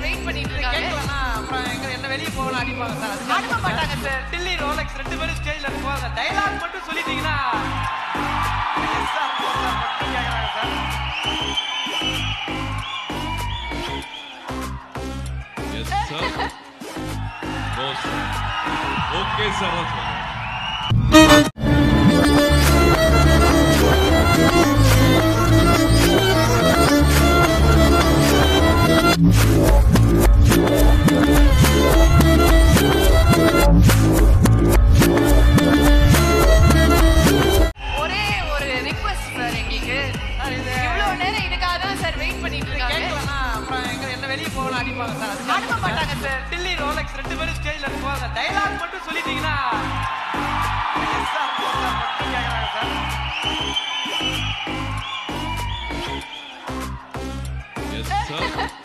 wait பண்ணிட்டு இருக்காங்க கேட்கலன்னா அப்புறம் எங்க என்ன வெளியே போகலாம் அடிப்பாங்க சார் அதுக்கு அனுப்ப மாட்டாங்க சார் டில்லி ரோலெக்ஸ் ரெண்டு பேரும் ஸ்டேஜ்ல இருக்கும் அந்த டைலாக் மட்டும் சொல்லிட்டீங்கன்னா எஸ் சார் நோ சார் மட்டும் கேட்கறாங்க sir yes sir no sir okay sir தான் சொல்றேன் ஒரே ஒரு ரிக்வெஸ்ட் சார் எங்களுக்கு சார் இது இவ்வளவு நேரம் இதுக்காக தான் சார் வெயிட் பண்ணிட்டு இருக்காங்க கேட்கலன்னா அப்புறம் எங்க என்ன வெளியே போகலாம் அடிப்பாங்க சார் அதுக்கு அனுப்ப மாட்டாங்க சார் டில்லி ரோலெக்ஸ் ரெண்டு பேரும் ஸ்டேஜ்ல இருக்கும் அந்த டைலாக் மட்டும் சொல்லிட்டீங்கன்னா எஸ் சார் நோ சார் மட்டும் கேட்கறாங்க சார் எஸ் சார்